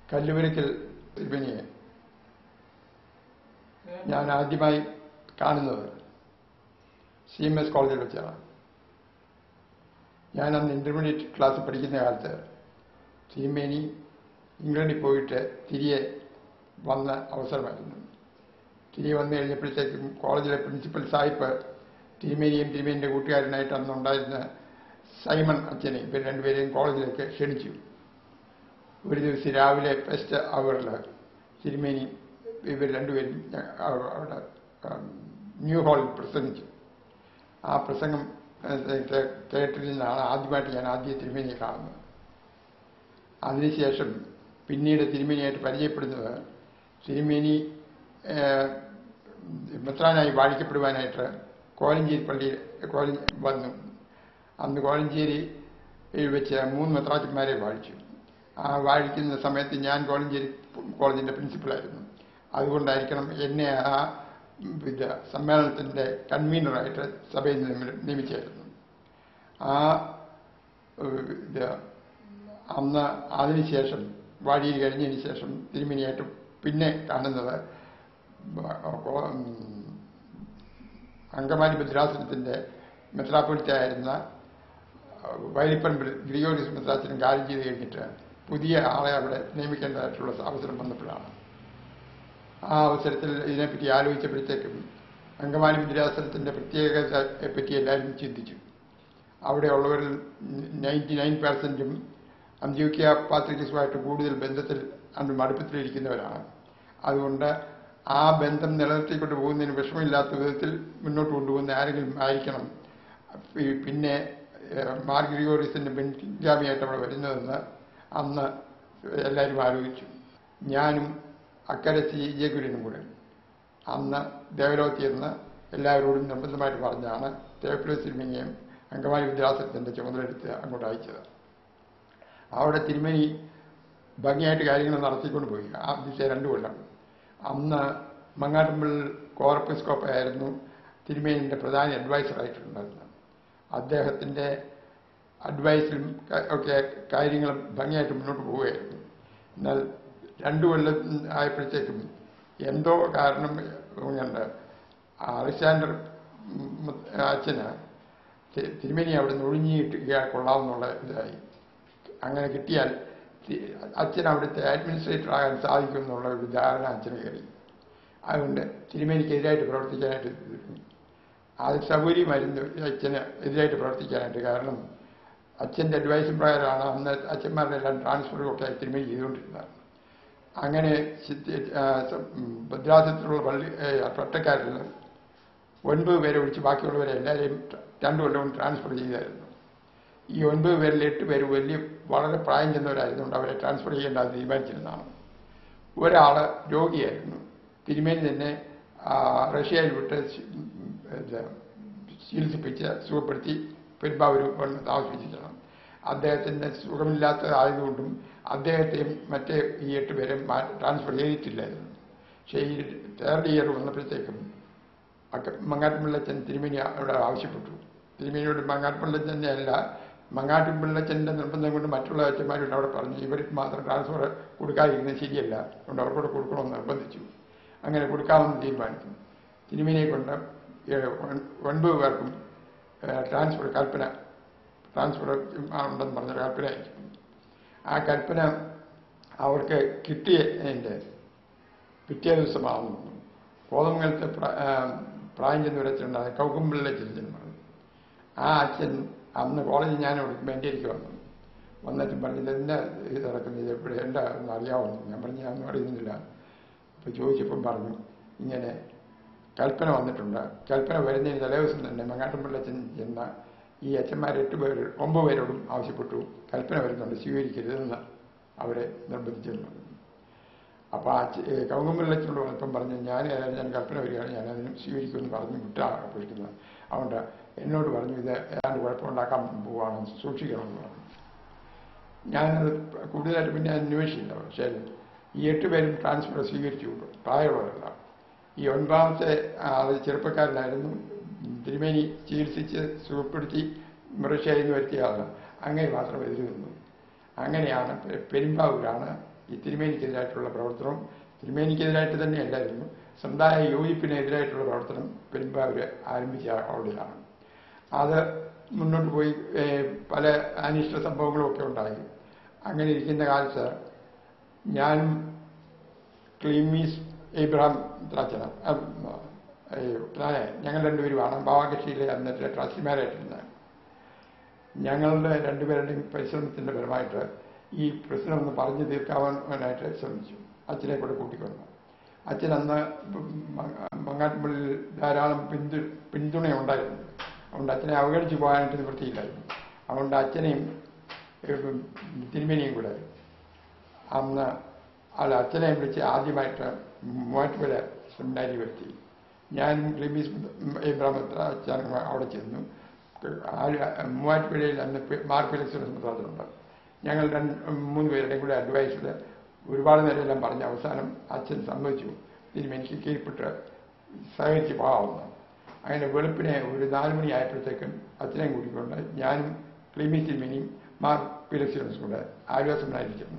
കല്ലുവരയ്ക്കൽ തിരുമേനിയെ ഞാൻ ആദ്യമായി കാണുന്നത് സി എം എസ് കോളേജിൽ വെച്ചാണ് ഞാൻ അന്ന് ഇന്റർമീഡിയറ്റ് ക്ലാസ് പഠിക്കുന്ന കാലത്ത് തിരുമേനി ഇംഗ്ലണ്ടിൽ പോയിട്ട് തിരികെ വന്ന അവസരമായിരുന്നു തിരികെ വന്നു കഴിഞ്ഞപ്പോഴത്തേക്കും കോളേജിലെ പ്രിൻസിപ്പൽ സാഹിബ് തിരുമേനിയും തിരുമേനിയുടെ കൂട്ടുകാരനായിട്ട് അന്നുണ്ടായിരുന്ന സൈമൺ അച്ഛനെ ഇവർ രണ്ടുപേരെയും കോളേജിലേക്ക് ക്ഷണിച്ചു ഒരു ദിവസം രാവിലെ ഫസ്റ്റ് അവറിൽ തിരുമേനി ഇവർ രണ്ടുപേരും ഞ- അവ- അവിടെ ഉം, ന്യൂ ഹാളിൽ പ്രസംഗിച്ചു ആ പ്രസംഗം ഏഹ്, കേ- കേട്ടിരുന്നാണ് ആദ്യമായിട്ട് ഞാൻ ആദ്യം തിരുമേനിയെ കാണുന്നത് അതിനുശേഷം പിന്നീട് തിരുമേനിയായിട്ട് പരിചയപ്പെടുന്നത് തിരുമേനി ഏഹ്, മെത്രാനായി വാഴിക്കപ്പെടുവാനായിട്ട് കോലഞ്ചേരി പള്ളിയിൽ കോല വന്നു അന്ന് കോലഞ്ചേരി വെച്ച് മൂന്ന് മെത്രാച്ചന്മാരെ വാഴിച്ചു ആ വാഴിക്കുന്ന സമയത്ത് ഞാൻ കോലഞ്ചേരി കോളേജിന്റെ പ്രിൻസിപ്പലായിരുന്നു അതുകൊണ്ടായിരിക്കണം എന്നെ ആ ഇത് സമ്മേളനത്തിന്റെ കൺവീനറായിട്ട് സഭയിൽ നിയമി- നിയമിച്ചായിരുന്നു ആ ഏഹ്, ഇത് അന്ന് അതിനുശേഷം വാഴിയിൽ കഴിഞ്ഞതിന് ശേഷം തിരുമേനിയായിട്ട് പിന്നെ കാണുന്നത് ബ- കോ- ഉം, അങ്കമാലി ഭദ്രാസനത്തിന്റെ മെത്രാപ്പൊലിത്തായിരുന്ന വൈലിപ്പറമ്പിൽ ഗ്രിഗോറിയസ് മെത്രാച്ചനും കാര്യം ചെയ്ത് കഴിഞ്ഞിട്ട് പുതിയ ആളെ അവിടെ നിയമിക്കേണ്ടതായിട്ടുള്ള അവസരം വന്നപ്പോഴാണ് ആ അവസരത്തിൽ ഇതിനെപ്പറ്റി ആലോചിച്ചപ്പോഴത്തേക്കും അങ്കമാലി ഭദ്രാസനത്തിന്റെ പ്രത്യേകതയെ പറ്റി എല്ലാവരും ചിന്തിച്ചു അവിടെയുള്ളവരിൽ നയൻറ്റി നയൻ പെർസെൻറ്റും അന്ത്യോക്യ പാത്രികസുമായിട്ട് കൂടുതൽ ബന്ധത്തിൽ അന്ന് അടുപ്പത്തിലിരിക്കുന്നവരാണ് അതുകൊണ്ട് ആ ബന്ധം നിലനിർത്തിക്കൊണ്ട് പോകുന്നതിന് വിഷമമില്ലാത്ത വിധത്തിൽ മുന്നോട്ട് കൊണ്ടുപോകുന്ന ആരെങ്കിലും ആയിരിക്കണം പി- പിന്നെ ഏഹ്, മാർ ഗ്രിഗോറിയസിന്റെ ബെൻജാമിയായിട്ട് അവിടെ വരുന്നതെന്ന് അന്ന് എല്ലാവരും ആലോചിച്ചു ഞാനും അക്കരെ സി ജയകുര്യനും കൂടെ അന്ന് ദേവലോകത്തിൽ നിന്ന് എല്ലാവരോടും നിർബന്ധമായിട്ട് പറഞ്ഞാണ് തേപ്പിലെ തിരുമേനിയും അങ്കമാലി വിദ്യാസനത്തിന്റെ ചുമതലയെടുത്ത് അങ്ങോട്ട് അയച്ചത് അവിടെ തിരുമേനി ഭംഗിയായിട്ട് കാര്യങ്ങൾ നടത്തിക്കൊണ്ട് പോയി ആദ്യത്തെ രണ്ടു കൊല്ലം അന്ന് മങ്ങാട്ടുമ്പിൾ കോർപ്പസ്കോപ്പ് ആയിരുന്നു തിരുമേനിന്റെ പ്രധാന അഡ്വൈസറായിട്ടുണ്ടായിരുന്നത് അദ്ദേഹത്തിന്റെ അഡ്വൈസിലും ക- ഒക്കെ കാര്യങ്ങളും ഭംഗിയായിട്ട് മുന്നോട്ട് പോവുകയായിരുന്നു എന്നാൽ രണ്ടു കൊല്ലം ആയപ്പോഴത്തേക്കും എന്തോ കാരണം കൊണ്ട് അലക്സാണ്ടർ ഉം, അച്ഛന് തി- തിരുമേനി അവിടെ നിന്ന് ഒഴിഞ്ഞിട്ട് കൊള്ളാമെന്നുള്ള ഇതായി അങ്ങനെ കിട്ടിയാൽ തി- അച്ഛൻ അവിടുത്തെ അഡ്മിനിസ്ട്രേറ്റർ ആകാൻ സാധിക്കും എന്നുള്ള ഒരു ധാരണ അച്ഛന് കയറി അതുകൊണ്ട് തിരുമേനിക്കെതിരായിട്ട് പ്രവർത്തിക്കാനായിട്ട് തുടങ്ങി അത് സൗകര്യമായിരുന്നു അച്ഛന് എതിരായിട്ട് പ്രവർത്തിക്കാനായിട്ട് കാരണം അച്ഛൻ്റെ അഡ്വൈസും പ്രകാരമാണ് അന്ന് അച്ഛന്മാരുടെ എല്ലാം ട്രാൻസ്ഫറും ഒക്കെ തിരുമേനി ചെയ്തുകൊണ്ടിരുന്നത് അങ്ങനെ സിദ്ധി- ആ, സ- ഉം, ഭദ്രാസനത്തിലുള്ള പള്ളി ഏ, പട്ടക്കാരിൽ ഒൻപത് പേരെ ഒഴിച്ച് ബാക്കിയുള്ളവരെ എല്ലാവരെയും ട്ര- രണ്ടു കൊല്ലവും ട്രാൻസ്ഫർ ചെയ്തായിരുന്നു ഈ ഒൻപത് പേരിൽ എട്ട് പേര് വലിയ വളരെ പ്രായം ചെന്നവരായിരുന്നുകൊണ്ട് അവരെ ട്രാൻസ്ഫർ ചെയ്യേണ്ട അത് തീരുമാനിച്ചിരുന്നതാണ് ഒരാള് രോഗിയായിരുന്നു തിരുമേനി തന്നെ ആ, റഷ്യയിൽ വിട്ട് ചി- ഉം, ഇത് ചികിത്സിപ്പിച്ച് സുഖപ്പെടുത്തി പെരുമ്പാവൂർ കൊണ്ട് താമസിപ്പിച്ചിട്ടാണ് അദ്ദേഹത്തിന് സുഖമില്ലാത്തതായതുകൊണ്ടും അദ്ദേഹത്തെയും മറ്റേ ഈ എട്ട് പേരും ട്രാൻസ്ഫർ ചെയ്തിട്ടില്ലായിരുന്നു പക്ഷേ ഈ തേർഡ് ഇയർ വന്നപ്പോഴത്തേക്കും അക്ക- മങ്ങാട്ടുപിള്ളച്ചൻ തിരുമേനി അവിടെ ആവശ്യപ്പെട്ടു തിരുമേനിയോട് മങ്ങാട്ടുപിള്ളച്ചൻ തന്നെയല്ല മങ്ങാട്ടുപിള്ളച്ചൻ്റെ നിർബന്ധം കൊണ്ട് മറ്റുള്ള അച്ഛന്മാരോട് അവിടെ പറഞ്ഞു ഇവർക്ക് മാത്രം ട്രാൻസ്ഫർ കൊടുക്കാതിരിക്കുന്നത് ശരിയല്ല അതുകൊണ്ട് അവർക്കൂടെ കൊടുക്കണമെന്ന് നിർബന്ധിച്ചു അങ്ങനെ കൊടുക്കാമെന്ന് തീരുമാനിച്ചു തിരുമേനിയെ കൊണ്ട് ഏഹ്, ഒൻ- ഒൻപത് പേർക്കും ഏഹ്, ട്രാൻസ്ഫർ കൽപ്പന ട്രാൻസ്ഫർ ഉണ്ടെന്ന് പറഞ്ഞ കൽപ്പന അയച്ചു ആ കൽപ്പന അവർക്ക് കിട്ടിയതിൻ്റെ പിറ്റേ ദിവസമാകുന്നു കോതമംഗലത്തെ പ്ര- ആ, പ്രായം ചെന്നൊരച്ഛനുണ്ടായ കൗകുമ്പിള്ള ചിന്തൻ പറഞ്ഞു ആ അച്ഛൻ അന്ന് കോളേജിൽ ഞാൻ മെൻറ്റേരിക്ക് വന്നു വന്നിട്ട് പറഞ്ഞു ഇതെന്താ ഇത് നടക്കുന്നത് ഇത് എപ്പോഴും എന്താ എന്ന് അറിയാവുന്നു ഞാൻ പറഞ്ഞു ഞാൻ ഒന്നും അറിയുന്നില്ല അപ്പോൾ ചോദിച്ചപ്പം പറഞ്ഞു ഇങ്ങനെ കൽപ്പന വന്നിട്ടുണ്ട് കൽപ്പന വരുന്നതിന് തലേദിവസം തന്നെ മങ്ങാട്ടുമ്പിള്ളച്ചൻ ചെന്ന ഈ അച്ഛന്മാർ എട്ട് പേര് ഒമ്പത് പേരോടും ആവശ്യപ്പെട്ടു കൽപ്പന വരുന്നുണ്ട് സ്വീകരിക്കരുതെന്ന് അവരെ നിർബന്ധിച്ചിരുന്നു അപ്പോൾ ആ കൗകുമ്പിള്ളച്ചനോട് വന്നപ്പം പറഞ്ഞു ഞാൻ ഏതായാലും ഞാൻ കൽപ്പന വരികയാണ് ഞാൻ അതിന് സ്വീകരിക്കുമെന്ന് പറഞ്ഞു വിട്ടാണ് വിളിക്കുന്നത് അതുകൊണ്ട് എന്നോട് പറഞ്ഞു ഇത് ഏതാണ്ട് കുഴപ്പമുണ്ടാക്കാൻ പോവാണ് സൂക്ഷിക്കണമെന്ന് പറഞ്ഞു ഞാനത് കൂടുതലായിട്ട് പിന്നെ അന്വേഷിച്ചില്ല പക്ഷേ ഈ എട്ട് പേരും ട്രാൻസ്ഫർ സ്വീകരിച്ചു പ്രായമുള്ളവരല്ല ഈ ഒൻപതാമത്തെ ആൾ ചെറുപ്പക്കാരനായിരുന്നു തിരുമേനി ചികിത്സിച്ച് സുഖപ്പെടുത്തി മൃഷയിൽ നിന്ന് വരുത്തിയ ആൾ അങ്ങനെ മാത്രം എതിര് നിന്നു അങ്ങനെയാണ് പെ- പെരുമ്പാവൂരാണ് ഈ തിരുമേനിക്കെതിരായിട്ടുള്ള പ്രവർത്തനം തിരുമേനിക്കെതിരായിട്ട് തന്നെയല്ലായിരുന്നു സമുദായ യോജിപ്പിനെതിരായിട്ടുള്ള പ്രവർത്തനം പെരുമ്പാവൂർ ആരംഭിച്ച അവിടെയാണ് അത് മുന്നോട്ട് പോയി ഏഹ്, പല അനിഷ്ട സംഭവങ്ങളും ഒക്കെ ഉണ്ടായി അങ്ങനെ ഇരിക്കുന്ന കാലത്ത് ഞാനും ക്ലീമീസ് ഇബ്രാഹിം ത്രാച്ചന ഞങ്ങൾ രണ്ടുപേരുമാണ് ഭാവകക്ഷിയിലെ അന്നത്തെ ട്രസ്റ്റിമാരായിട്ടിരുന്നത് ഞങ്ങളുടെ രണ്ടുപേരുടെയും പരിശ്രമത്തിന്റെ ഫലമായിട്ട് ഈ പ്രശ്നം ഒന്ന് പറഞ്ഞു തീർക്കാവാനായിട്ട് ശ്രമിച്ചു അച്ഛനെ കൂടെ കൂട്ടിക്കൊന്നു അച്ഛൻ അന്ന് മങ്ങാട്ടുപള്ളിയിൽ ധാരാളം പിന്തു പിന്തുണയുണ്ടായിരുന്നു അതുകൊണ്ട് അച്ഛനെ അവഗണിച്ചു പോകാനായിട്ട് നിവൃത്തിയില്ലായിരുന്നു അതുകൊണ്ട് അച്ഛനെയും ഏഹ്, തിരുമേനിയും കൂടെ അന്ന് അല്ല അച്ഛനെ വിളിച്ച് ആദ്യമായിട്ട് മൂവാറ്റുപുഴ സെമിനാരി വരുത്തി ഞാനും ക്ലിമീസ് ഇബ്രാഹിം അച്ഛൻ അവിടെ ചെന്നു ആ- മൂവാറ്റുപുഴയിൽ അന്ന് പി- മാർക്ക് ഫിലിക്സ് സംസാരത്തിലുണ്ട് ഞങ്ങൾ രണ്ട് മൂന്ന് പേരുടെയും കൂടെ അഡ്വൈസിൽ ഒരുപാട് നേരമെല്ലാം പറഞ്ഞ് അവസാനം അച്ഛൻ സമ്മതിച്ചു തിരുമെനിക്ക് കീഴ്പ്പെട്ട് സഹകരിച്ച് പോകാവുന്നു അങ്ങനെ വെളുപ്പിനെ ഒരു നാല് മണി ആയപ്പോഴത്തേക്കും അച്ഛനെയും കൂട്ടിക്കൊണ്ട് ഞാനും ക്ലിമി തിരുമേനിയും മാർക്ക് ഫിലിക്സിനും കൂടെ ആലുവ സെമിനാരിൽ ചെന്നു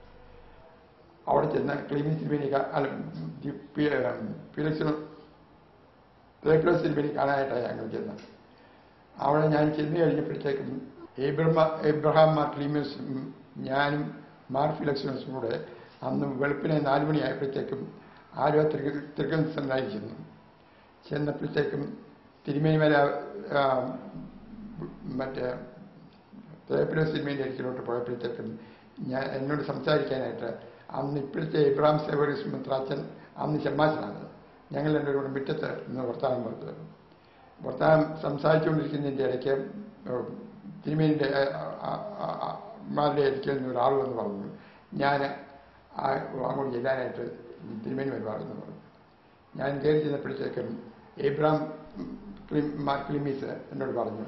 അവിടെ ചെന്ന് ക്ലിമി തിരുമേനി കാ- അല്ല ദി- പി- ഫിലിക്സിനും തേക്ലോസ് തിരുമേനി കാണാനായിട്ടാണ് ഞങ്ങൾ ചെന്നത് അവിടെ ഞാൻ ചെന്ന് കഴിഞ്ഞപ്പോഴത്തേക്കും എബ്രഹ്മ എബ്രഹാം മാർ ക്ലീമിയസും ഞാനും മാർ ഫിലക്സിനസും കൂടെ അന്ന് വെളുപ്പിനെ നാല് മണിയായപ്പോഴത്തേക്കും ആരോ തിരുക്കൻസനായി ചെന്നു ചെന്നപ്പോഴത്തേക്കും തിരുമേനിമല ആ, മറ്റേ തേപ്പിലെ സിനിമേൻ്റെ അരികിലോട്ട് പോയപ്പോഴത്തേക്കും ഞാൻ എന്നോട് സംസാരിക്കാനായിട്ട് അന്ന് ഇപ്പോഴത്തെ ഇബ്രാഹിം സേവറിസ് മിത്രാച്ചൻ അന്ന് ചെമ്മാച്ചനാണ് ഞങ്ങൾ രണ്ടുപേരും കൂടെ മുറ്റത്ത് നിന്ന് വർത്താനം പറഞ്ഞത് വർത്തമാനം സംസാരിച്ചുകൊണ്ടിരിക്കുന്നതിൻ്റെ ഇടയ്ക്ക് തിരുമേനിൻ്റെ മാരുടെ അരിക്കൽ നിന്ന് ഒരാൾ വന്ന് പറഞ്ഞു ഞാൻ അങ്ങോട്ട് ചെല്ലാനായിട്ട് തിരുമേനി വരുവാണെന്ന് പറഞ്ഞു ഞാൻ കയറി ചെന്നപ്പോഴത്തേക്കും ഏബ്രാം മാർ ക്ലിമീസ് എന്നോട് പറഞ്ഞു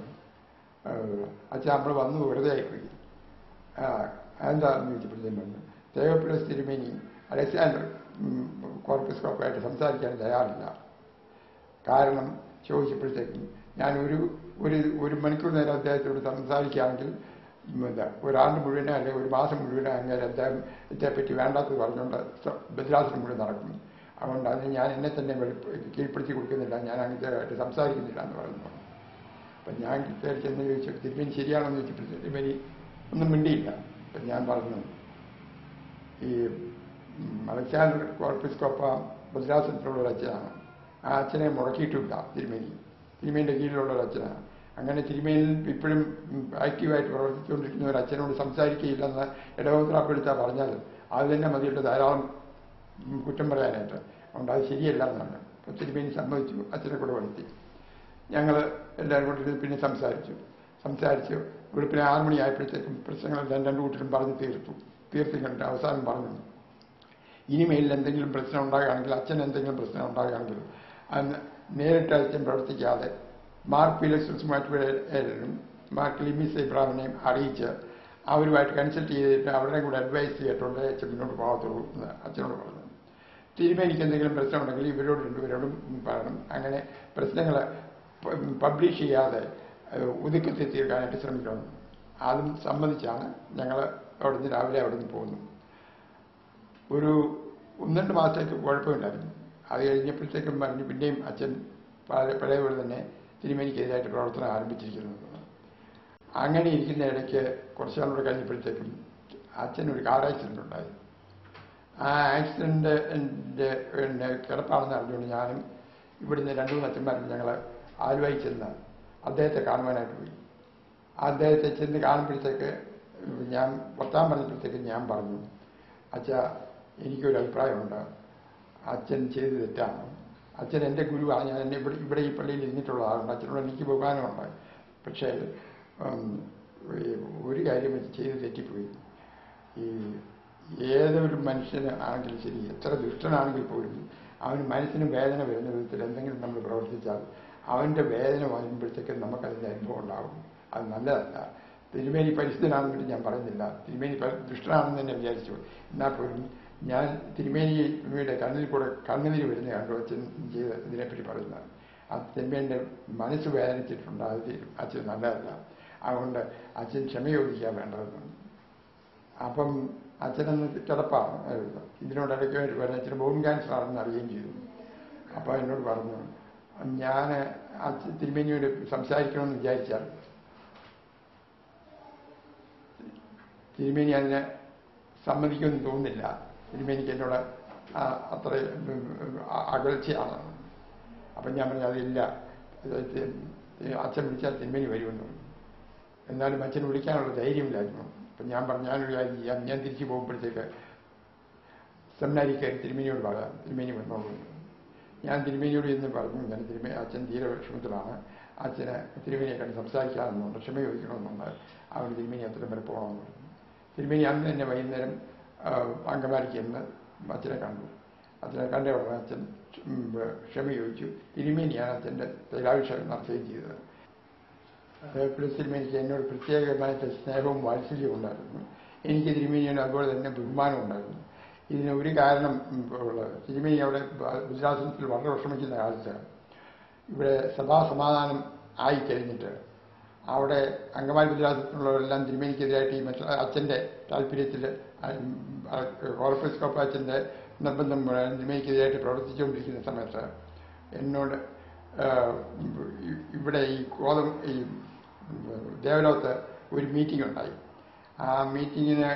അച്ഛാ നമ്മൾ വന്നു വെറുതെ ആയിപ്പോയി ആ എന്താണെന്ന് ചോദിച്ചപ്പോഴത്തേക്കും പറഞ്ഞു തേവപ്പിള്ളസ് തിരുമേനി അലക്സാണ്ടർ കോർപ്പസ് കോപ്പായിട്ട് സംസാരിക്കാൻ തയ്യാറില്ല കാരണം ചോദിച്ചപ്പോഴത്തേക്കും ഞാൻ ഒരു ഒരു ഒരു മണിക്കൂർ നേരം അദ്ദേഹത്തോട് സംസാരിക്കുകയാണെങ്കിൽ ഉം, എന്താ ഒരാണ്ട് മുഴുവനോ അല്ലെങ്കിൽ ഒരു മാസം മുഴുവനോ അങ്ങനെ അദ്ദേഹം ഇതേപ്പറ്റി വേണ്ടാത്തത് പറഞ്ഞുകൊണ്ട് സ- ബദ്രാസനം മുഴുവൻ നടക്കും അതുകൊണ്ട് അതിന് ഞാൻ എന്നെ തന്നെ വെളിപ്പ കീഴ്പ്പെടുത്തി കൊടുക്കുന്നില്ല ഞാൻ അങ്ങനത്തെ സംസാരിക്കുന്നില്ല എന്ന് പറഞ്ഞു അപ്പം ഞാൻ കയറി ചെന്ന് ചോദിച്ചു തിരുമേനി ശരിയാണെന്ന് ചോദിച്ചപ്പോൾ തിരുമേനി ഒന്നും മിണ്ടിയില്ല അപ്പം ഞാൻ പറഞ്ഞു ഈ ഉം, അലക്സാണ്ടർ കോർപ്പിസ്കോപ്പ ബദ്രാസനത്തിലുള്ള ഒരു അച്ഛനാണ് ആ അച്ഛനെ മുടക്കിയിട്ടില്ല തിരുമേനി തിരുമേനിയുടെ കീഴിലുള്ള ഒരു അച്ഛനാണ് അങ്ങനെ തിരുമേനിൽ ഇപ്പോഴും ഉം, ആക്റ്റീവായിട്ട് പ്രവർത്തിച്ചുകൊണ്ടിരിക്കുന്ന ഒരു അച്ഛനോട് സംസാരിക്കുകയില്ലെന്ന് ഇടവോത്രാപ്പെടുത്ത പറഞ്ഞാൽ അത് തന്നെ മതിയിട്ട് ധാരാളം ഉം, കുറ്റം പറയാനായിട്ട് അതുകൊണ്ട് അത് ശരിയല്ല എന്നാണ് അപ്പോൾ തിരുമേനി സമ്മതിച്ചു അച്ഛനെ കൂടെ വളർത്തി ഞങ്ങൾ എല്ലാവരും കൂടി ഇരുന്ന് പിന്നെ സംസാരിച്ചു സംസാരിച്ചു വെളുപ്പിനെ ആറ് മണിയായപ്പോഴത്തേക്കും പ്രശ്നങ്ങളെല്ലാം രണ്ടു കൂട്ടരും പറഞ്ഞു തീർത്തു തീർത്തി കണ്ടിട്ട് അവസാനം പറഞ്ഞു ഇനിമേലിൽ എന്തെങ്കിലും പ്രശ്നം ഉണ്ടാകുകയാണെങ്കിൽ അച്ഛൻ എന്തെങ്കിലും പ്രശ്നം ഉണ്ടാകുകയാണെങ്കിൽ അന്ന് നേരിട്ട് അച്ഛൻ പ്രവർത്തിക്കാതെ മാർക്ക് ഫിലിക്സുമായിട്ടും മാർക്ക് ലിമിസ് ഇബ്രാഹിമിനെയും അറിയിച്ച് അവരുമായിട്ട് കൺസൾട്ട് ചെയ്തിട്ട് അവരുടെയും കൂടെ അഡ്വൈസ് ചെയ്തിട്ടുണ്ട് അച്ഛൻ മുന്നോട്ട് പോകത്തുള്ളൂ എന്ന് അച്ഛനോട് പറഞ്ഞു തിരുമേനിക്ക് എന്തെങ്കിലും പ്രശ്നം ഉണ്ടെങ്കിൽ ഇവരോട് രണ്ടുപേരോടും പറയണം അങ്ങനെ പ്രശ്നങ്ങൾ പബ്ലിഷ് ചെയ്യാതെ ഏഹ്, ഒതുക്കത്തിൽ തീർക്കാനായിട്ട് ശ്രമിക്കണം അതും സംബന്ധിച്ചാണ് ഞങ്ങൾ അവിടെ നിന്ന് രാവിലെ അവിടെ നിന്ന് പോകുന്നു ഒരു ഒന്ന് രണ്ട് മാസത്തേക്ക് കുഴപ്പമില്ലായിരുന്നു അത് കഴിഞ്ഞപ്പോഴത്തേക്കും പറഞ്ഞു പിന്നെയും അച്ഛൻ പഴയ പഴയ പോലെ തന്നെ തിരുമേനിക്കെതിരായിട്ട് പ്രവർത്തനം ആരംഭിച്ചിരിക്കുന്നു അങ്ങനെ ഇരിക്കുന്ന ഇടയ്ക്ക് കുറച്ച് നാളൂടെ കഴിഞ്ഞപ്പോഴത്തേക്കും അച്ഛൻ ഒരു കാർ ആക്സിഡന്റ് ഉണ്ടായി ആ ആക്സിഡന്റിന്റെ പിന്നെ കിടപ്പാണെന്ന് അറിഞ്ഞുകൊണ്ട് ഞാനും ഇവിടുന്ന് രണ്ടു മൂന്ന് അച്ഛന്മാരും ഞങ്ങൾ ആലുവായി ചെന്ന് അദ്ദേഹത്തെ കാണുവാനായിട്ട് പോയി അദ്ദേഹത്തെ ചെന്ന് കാണുമ്പോഴത്തേക്ക് ഞാൻ വർത്താൻ പറഞ്ഞപ്പോഴത്തേക്ക് ഞാൻ പറഞ്ഞു അച്ഛ എനിക്കൊരു അഭിപ്രായമുണ്ട് അച്ഛൻ ചെയ്ത് തെറ്റാണ് അച്ഛൻ എൻ്റെ ഗുരുവാണ് ഞാൻ എന്നെ ഇവിടെ ഇവിടെ ഈ പള്ളിയിൽ ഇരുന്നിട്ടുള്ളതാണ് അച്ഛനോട് എനിക്ക് ബഹുമാനമുണ്ട് പക്ഷേ ഉം, ഈ ഒരു കാര്യം വെച്ച് ചെയ്ത് തെറ്റിപ്പോയി ഈ ഏതൊരു മനുഷ്യന് ആണെങ്കിലും ശരി എത്ര ദുഷ്ടനാണെങ്കിൽ പോലും അവന് മനസ്സിന് വേദന വരുന്ന വിധത്തിൽ എന്തെങ്കിലും നമ്മൾ പ്രവർത്തിച്ചാൽ അവൻ്റെ വേദന വരുമ്പോഴത്തേക്കും നമുക്കതിൻ്റെ അനുഭവം ഉണ്ടാകും അത് നല്ലതല്ല തിരുമേനി പരിശുദ്ധനാണെന്നിട്ട് ഞാൻ പറയുന്നില്ല തിരുമേനി പ- ദുഷ്ടനാണെന്ന് തന്നെ വിചാരിച്ചു എന്നാൽ പോലും ഞാൻ തിരുമേനിയുടെ കണ്ണിൽ കൂടെ കണ്ണുനീര് വരുന്ന കണ്ടു അച്ഛൻ ചെയ്ത് ഇതിനെപ്പറ്റി പറയുന്നത് ആ തിരുമേനിയുടെ മനസ്സ് വേദനിച്ചിട്ടുണ്ട് അത് തി- അച്ഛൻ നല്ലതല്ല അതുകൊണ്ട് അച്ഛൻ ക്ഷമ ചോദിക്കാൻ വേണ്ടതെന്ന് അപ്പം അച്ഛനന്ന് കിടപ്പാണ് ഇതിനോടിടയ്ക്ക് വരുന്ന ഇച്ചിരി ബോൺ ക്യാൻസർ ആണെന്ന് അറിയുകയും ചെയ്തു അപ്പോൾ എന്നോട് പറഞ്ഞു ഞാൻ അച്ഛൻ തിരുമേനിയോട് സംസാരിക്കണമെന്ന് വിചാരിച്ചാൽ തിരുമേനി അതിനെ സമ്മതിക്കുമെന്ന് തോന്നുന്നില്ല തിരുമേനിക്ക് എന്നോട് ആ, അത്ര ഉം, അ- അകൽച്ചയാണ് അപ്പം ഞാൻ പറഞ്ഞു അതില്ല ഇത് തി- അച്ഛൻ വിളിച്ചാൽ തിരുമേനി വരുമെന്ന് പറഞ്ഞു എന്നാലും അച്ഛന് വിളിക്കാനുള്ള ധൈര്യമില്ലായിരുന്നു അപ്പം ഞാൻ പറഞ്ഞു ഞാനൊരു കാര്യം ചെയ്യാം ഞാൻ തിരിച്ചു പോകുമ്പോഴത്തേക്ക് സെമിനാരി കയറി തിരുമേനിയോട് പറയാം തിരുമേനി വന്നോളൂ ഞാൻ തിരുമേനിയോട് ഇന്ന് പറഞ്ഞു ഞാൻ തിരുമേ അച്ഛൻ തീരെ വിഷമത്തിലാണ് അച്ഛന് തിരുമേനിയെ കണ്ട് സംസാരിക്കാമെന്നുണ്ട് ക്ഷമ ചോദിക്കണമെന്നുണ്ട് അവന് തിരുമേനി അത്രയും വരെ പോകണമെന്ന് പറഞ്ഞു തിരുമേനി അന്ന് തന്നെ വൈകുന്നേരം ആ, അങ്കമാലിക്ക് എന്ന് അച്ഛനെ കണ്ടു അച്ഛനെ കണ്ട ഉടനെ അച്ഛൻ ഉം, ക്ഷമ ചോദിച്ചു തിരുമേനിയാണ് അച്ഛൻ്റെ തൈലാഭിഷേകം നടത്തുകയും ചെയ്തത് അതേപോലെ തിരുമേനിക്ക് എന്നോട് പ്രത്യേകമായിട്ട് സ്നേഹവും വാത്സല്യവും ഉണ്ടായിരുന്നു എനിക്ക് തിരുമേനിയോട് അതുപോലെ തന്നെ ബഹുമാനം ഉണ്ടായിരുന്നു ഇതിന് ഒരു കാരണം ഉം, ഉള്ളത് തിരുമേനി അവിടെ ഗുജറാത്തിൽ വളരെ വിഷമിക്കുന്ന കാലത്ത് ഇവിടെ സഭാ സമാധാനം ആയി കഴിഞ്ഞിട്ട് അവിടെ അങ്കമാലി ഗുജറാത്തിലുള്ളവരെല്ലാം തിരുമേനിക്കെതിരായിട്ട് ഈ മറ്റു അച്ഛൻ്റെ താല്പര്യത്തിൽ ഓർഫസ്കോപ്പ് അച്ഛൻ്റെ നിർബന്ധം മൂലം തിരുമേനിക്കെതിരായിട്ട് പ്രവർത്തിച്ചുകൊണ്ടിരിക്കുന്ന സമയത്ത് എന്നോട് ആ, ഇ- ഇവിടെ ഈ കോതം ഈ ദേവലോകത്ത് ഒരു മീറ്റിംഗ് ഉണ്ടായി ആ മീറ്റിങ്ങിന്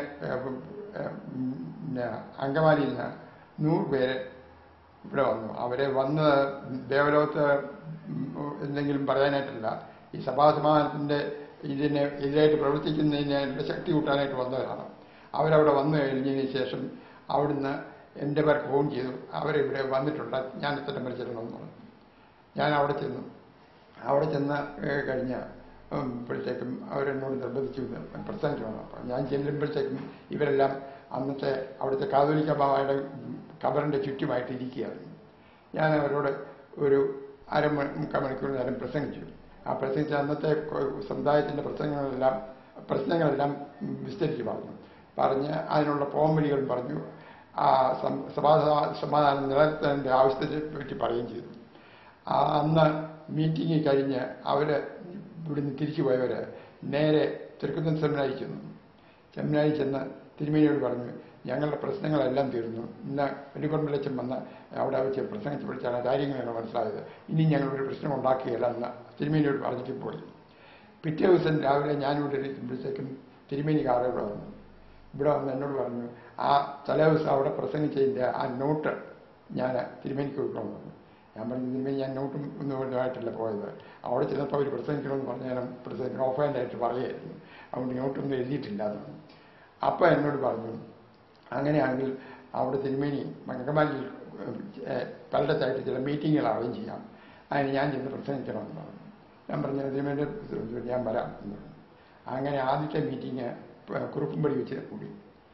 പിന്നെ അങ്കമാലിയിൽ നിന്ന് നൂറ് പേര് ഇവിടെ വന്നു അവരെ വന്ന് ദേവലോകത്ത് എന്തെങ്കിലും പറയാനായിട്ടല്ല ഈ സഭാസമാനത്തിൻ്റെ ഇതിന് എതിരായിട്ട് പ്രവർത്തിക്കുന്നതിന് ശക്തി കൂട്ടാനായിട്ട് വന്നവരാണ് അവരവിടെ വന്നു കഴിഞ്ഞതിന് ശേഷം അവിടുന്ന് എൻ്റെ പേർക്ക് ഫോൺ ചെയ്തു അവരിവിടെ വന്നിട്ടുണ്ട് ഞാൻ ഇത്തരം പരിചരണമെന്ന് പറഞ്ഞു ഞാൻ അവിടെ ചെന്നു അവിടെ ചെന്ന് ഏഹ്, കഴിഞ്ഞ ഉം, പ്പോഴത്തേക്കും അവരെന്നോട് നിർബന്ധിച്ചു പ്രസംഗിക്കണം അപ്പം ഞാൻ ചെല്ലുമ്പോഴത്തേക്കും ഇവരെല്ലാം അന്നത്തെ അവിടുത്തെ കാതോലിക്ക ബാബയുടെ കബറിൻ്റെ ചുറ്റുമായിട്ട് ഇരിക്കുകയായിരുന്നു ഞാൻ അവരോട് ഒരു അരമണി മുക്കാൽ മണിക്കൂർ നേരം പ്രസംഗിച്ചു ആ പ്രസംഗിച്ച അന്നത്തെ കൊ- സമുദായത്തിൻ്റെ പ്രസംഗങ്ങളെല്ലാം പ്രശ്നങ്ങളെല്ലാം ഉം, വിസ്തരിച്ച് പറഞ്ഞു പറഞ്ഞ് അതിനുള്ള പോംവഴികൾ പറഞ്ഞു ആ സം- സഭാ സമാധാനം നിലനിർത്തേണ്ട ആവശ്യത്തെ പറ്റി പറയുകയും ചെയ്തു ആ അന്ന് മീറ്റിംഗ് കഴിഞ്ഞ് അവർ ഇവിടുന്ന് തിരിച്ചു പോയവർ നേരെ തിരുക്കുന്നൻ സെമിനാരി ചെന്നു സെമിനാരി ചെന്ന് തിരുമേനിയോട് പറഞ്ഞു ഞങ്ങളുടെ പ്രശ്നങ്ങളെല്ലാം തീർന്നു ഇന്ന് വെളിപ്പറമ്പിലച്ചൻ വന്ന് അവിടെ വെച്ച് പ്രസംഗിച്ച് പിടിച്ചാണ് കാര്യങ്ങൾ ഞങ്ങൾ മനസ്സിലായത് ഇനി ഞങ്ങൾ ഒരു പ്രശ്നം ഉണ്ടാക്കുകയില്ല എന്ന് തിരുമേനിയോട് പറഞ്ഞിട്ട് പോയി പിറ്റേ ദിവസം രാവിലെ ഞാനിവിടെ ഇരിക്കുമ്പോഴത്തേക്കും തിരുമേനി കാറ് ഇവിടെ വന്നു ഇവിടെ വന്ന് എന്നോട് പറഞ്ഞു ആ തലേ ദിവസം അവിടെ പ്രസംഗിച്ചതിൻ്റെ ആ നോട്ട് ഞാൻ തിരുമേനിക്ക് കൊടുക്കണമെന്ന് പറഞ്ഞു ഞാൻ പറഞ്ഞു തിരുമേനി ഞാൻ നോട്ടും ഒന്നും ഇതുമായിട്ടല്ല പോയത് അവിടെ ചെന്നപ്പോൾ അവർ പ്രസംഗിക്കണമെന്ന് പറഞ്ഞ് ഞാൻ പ്രസംഗിക്കണം ഓഫ് ഹാൻഡായിട്ട് പറയുമായിരുന്നു അതുകൊണ്ട് നോട്ടൊന്നും എഴുതിയിട്ടില്ല എന്ന് പറഞ്ഞു അപ്പം എന്നോട് പറഞ്ഞു അങ്ങനെയാണെങ്കിൽ അവിടെ തിരുമേനി മംഗമാലിൽ പലയിടത്തായിട്ട് ചില മീറ്റിങ്ങുകൾ അറേഞ്ച് ചെയ്യാം അതിന് ഞാൻ ചെന്ന് പ്രസംഗിക്കണമെന്ന് പറഞ്ഞു ഞാൻ പറഞ്ഞു തിരുമേനി ഞാൻ വരാം എന്ന് പറഞ്ഞു അങ്ങനെ ആദ്യത്തെ മീറ്റിംഗ് കുറുപ്പുംപടി വെച്ച് കൂടി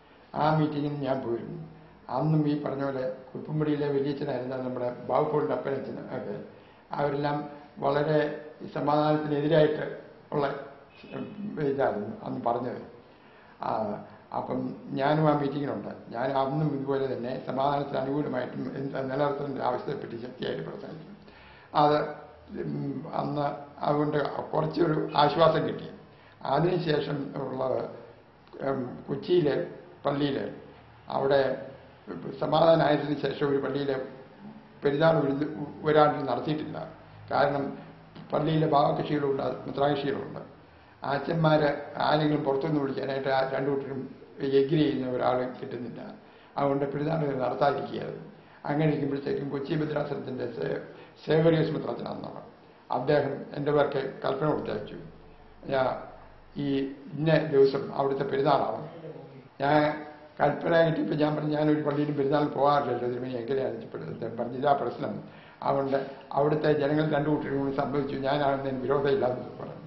ആ മീറ്റിങ്ങിന് ഞാൻ പോയിരുന്നു അന്നും ഈ പറഞ്ഞ പോലെ കുറുപ്പുംപടിയിലെ വലിയച്ഛനായിരുന്ന നമ്മുടെ ബാബുപോളിൻ്റെ അപ്പനച്ഛൻ ഒക്കെ അവരെല്ലാം വളരെ ഈ സമാധാനത്തിനെതിരായിട്ട് ഉള്ള ഇതായിരുന്നു അന്ന് പറഞ്ഞത് ആ, അപ്പം ഞാനും ആ മീറ്റിങ്ങിനുണ്ട് ഞാൻ അന്നും ഇതുപോലെ തന്നെ സമാധാനത്തിന് അനുകൂലമായിട്ടും എന്ത് നിലനിർത്തേണ്ട ആവശ്യത്തെപ്പറ്റി ശക്തിയായിട്ട് പ്രസംഗിച്ചു അത് ഉം, അന്ന് അതുകൊണ്ട് കുറച്ചൊരു ആശ്വാസം കിട്ടി അതിനുശേഷം ഉള്ളത് ഉം, കൊച്ചിയിലെ പള്ളിയിൽ അവിടെ സമാധാനമായതിനു ശേഷം ഒരു പള്ളിയിൽ പെരുന്നാൾ വിരുന്ന് ഒരാണ്ടിൽ നടത്തിയിട്ടില്ല കാരണം പള്ളിയിലെ ഭാവകക്ഷികളുണ്ട് മിത്രാകക്ഷികളുണ്ട് അച്ഛന്മാർ ആരെങ്കിലും പുറത്തുനിന്ന് വിളിക്കാനായിട്ട് ആ രണ്ടു കൂട്ടരും എഗ്രി ചെയ്യുന്ന ഒരാൾ കിട്ടുന്നില്ല അതുകൊണ്ട് പെരുന്നാൾ നടത്താതിരിക്കുകയായിരുന്നു അങ്ങനെ ഇരിക്കുമ്പോഴത്തേക്കും കൊച്ചി ഭദ്രാസനത്തിൻ്റെ സേവറിയസ് മിത്രത്തിനാണെന്നാണ് അദ്ദേഹം എൻ്റെ പേർക്ക് കൽപ്പന കൊടുത്തയച്ചു ഞാൻ ഈ ഇന്ന ദിവസം അവിടുത്തെ പെരുന്നാളാണ് ഞാൻ കൽപ്പന കിട്ടിയപ്പോൾ ഞാൻ പറഞ്ഞു ഞാനൊരു പള്ളിയിലും പെരുന്നാൾ പോകാറില്ലല്ലോ തിരുമണി എങ്ങനെയാണ് ഇപ്പോഴത്തെ പറഞ്ഞു ഇതാ പ്രശ്നം അതുകൊണ്ട് അവിടുത്തെ ജനങ്ങൾ രണ്ടു കൂട്ടരും കൂടി സംഭവിച്ചു ഞാനാണെന്നതിന് വിരോധമില്ലാന്ന് പറഞ്ഞു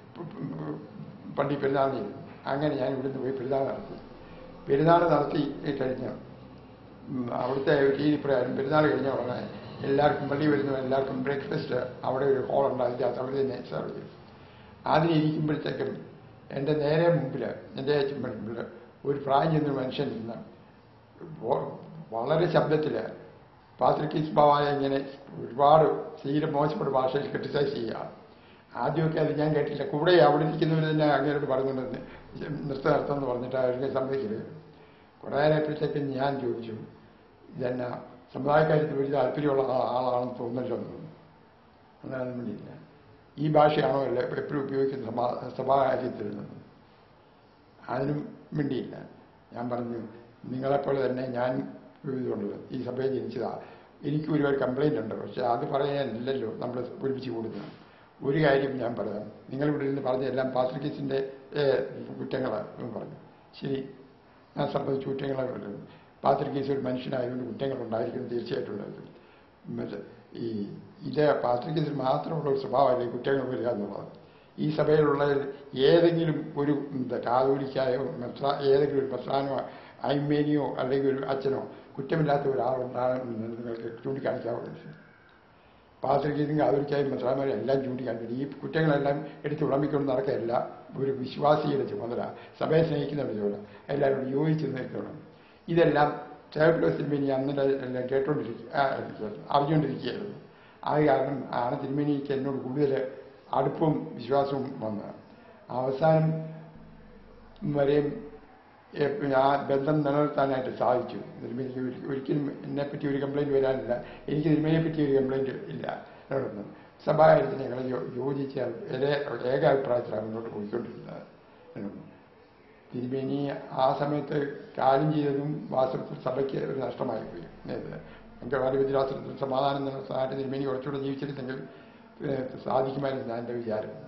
പള്ളി പെരുന്നാൾ ചെയ്തു അങ്ങനെ ഞാൻ ഇവിടുന്ന് പോയി പെരുന്നാൾ നടത്തി പെരുന്നാൾ നടത്തി കഴിഞ്ഞ് ഉം, അവിടുത്തെ രീതി പ്രകാരം പെരുന്നാൾ കഴിഞ്ഞ ഉടനെ എല്ലാവർക്കും പള്ളി വരുന്ന എല്ലാവർക്കും ബ്രേക്ക്ഫാസ്റ്റ് അവിടെ ഒരു ഹോളുണ്ട് അതിൻ്റെ അകത്ത് അവിടെ തന്നെ സെർവ് ചെയ്യും അതിനിരിക്കുമ്പോഴത്തേക്കും എൻ്റെ നേരെ മുമ്പിൽ എൻ്റെ മുമ്പിൽ ഒരു പ്രായം ചെന്ന മനുഷ്യൻ നിന്ന് വ- വളരെ ശബ്ദത്തിൽ പാത്രിക്കീസ് ബാവായ ഇങ്ങനെ ഒരുപാട് തീരെ മോശപ്പെട്ട ഭാഷയിൽ ക്രിട്ടിസൈസ് ചെയ്യുക ആദ്യമൊക്കെ അത് ഞാൻ കേട്ടില്ല കൂടെ അവിടെ ഇരിക്കുന്നവർ തന്നെ അങ്ങേരോട് പറഞ്ഞുകൊണ്ടിരുന്നു നൃത്തം നടത്തുമെന്ന് പറഞ്ഞിട്ട് അവർക്ക് സമ്മതിക്കരുത് കുറേ നേരപ്പോഴത്തേക്കും ഞാൻ ചോദിച്ചു ഇതെന്നാ സമുദായക്കാര്യത്തിൽ വലിയ താല്പര്യമുള്ള ആ- ആളാണെന്ന് തോന്നല്ലോ എന്ന് തോന്നുന്നു അതൊന്നും വേണ്ടിയില്ല ഈ ഭാഷയാണോ അല്ല എപ്പോഴും ഉപയോഗിക്കുന്ന സഭാ സഭാകാര്യത്തിൽ നിന്ന് അതിനും വേണ്ടിയില്ല ഞാൻ പറഞ്ഞു നിങ്ങളെപ്പോലെ തന്നെ ഞാൻ ഇതുകൊണ്ട് ഈ സഭയിൽ ജനിച്ചതാ എനിക്ക് ഒരുപാട് കംപ്ലൈൻ്റ് ഉണ്ട് പക്ഷെ അത് പറയാനില്ലല്ലോ നമ്മൾ ഒരുമിച്ച് കൂടുന്നത് ഒരു കാര്യം ഞാൻ പറയാം നിങ്ങളിവിടെ നിന്ന് പറഞ്ഞ എല്ലാം പാത്രിക്കസിൻ്റെ കുറ്റങ്ങളാണ് പറഞ്ഞു ശരി ഞാൻ സംബന്ധിച്ച് കുറ്റങ്ങളെ പറഞ്ഞു പാത്രിക്കേസ് ഒരു മനുഷ്യനായതുകൊണ്ട് കുറ്റങ്ങൾ ഉണ്ടായിരിക്കും തീർച്ചയായിട്ടും ഉണ്ടായിരിക്കും മറ്റേ ഈ ഇത് പാത്രികത്തിൽ മാത്രമുള്ള ഒരു സ്വഭാവമല്ല ഈ കുറ്റങ്ങൾ വരിക എന്നുള്ളത് ഈ സഭയിലുള്ള ഏതെങ്കിലും ഒരു എന്താ കാതോലിക്കായോ മെത്രാ ഏതെങ്കിലും ഒരു മെത്രാനോ ഐമേനിയോ അല്ലെങ്കിൽ ഒരു അച്ഛനോ കുറ്റമില്ലാത്ത ഒരാളുണ്ടാകുമെന്ന് നിങ്ങൾക്ക് ചൂണ്ടിക്കാണിക്കാവുള്ളൂ പാത്രികയും കാതോലിക്കായും മെത്രാന്മാരും എല്ലാം ചൂണ്ടിക്കാണിക്കും ഈ കുറ്റങ്ങളെല്ലാം എടുത്ത് വിളമ്പിക്കൊണ്ട് നടക്കുകയല്ല ഒരു വിശ്വാസിയുടെ ചുമതല സഭയെ സ്നേഹിക്കുന്നവരുടെ ചുമതല എല്ലാവരോടും യോജിച്ച് നിൽക്കണം ഇതെല്ലാം ചേർപ്പിലെ തിരുമേനി അന്നലെ എല്ലാം കേട്ടോണ്ടിരിക്കുക അറിഞ്ഞുകൊണ്ടിരിക്കുകയായിരുന്നു അത് കാരണം ആണ് തിരുമേനിക്ക് എന്നോട് കൂടുതൽ അടുപ്പവും വിശ്വാസവും വന്നത് അവസാനം വരെയും എ- ആ ബന്ധം നിലനിർത്താനായിട്ട് സാധിച്ചു തിരുമേനിക്ക് ഒരി- ഒരിക്കലും എന്നെപ്പറ്റി ഒരു കംപ്ലൈൻറ്റ് വരാനില്ല എനിക്ക് തിരുമേനിയെ പറ്റി ഒരു കംപ്ലൈൻറ്റ് ഇല്ല നടന്നു സഭാകാര്യത്തിന് ഞങ്ങൾ യോ- യോജിച്ച ഏക- ഏകാഭിപ്രായത്തിലാണ് മുന്നോട്ട് പോയിക്കൊണ്ടിരുന്നത് നടന്നു. തിരുമേനി ആ സമയത്ത് കാര്യം ചെയ്തതും വാസ്തവത്തിൽ സഭയ്ക്ക് ഒരു നഷ്ടമായി പോയി ഇത് അങ്കവാടി വിദ്യാഭ്യാസത്തിൽ സമാധാനം നിലനിർത്താനായിട്ട് തിരുമേനി കുറച്ചുകൂടെ ജീവിച്ചിരുന്നെങ്കിൽ ഏഹ്, സാധിക്കുമായിരുന്നു ഞാൻ എൻ്റെ വിചാരം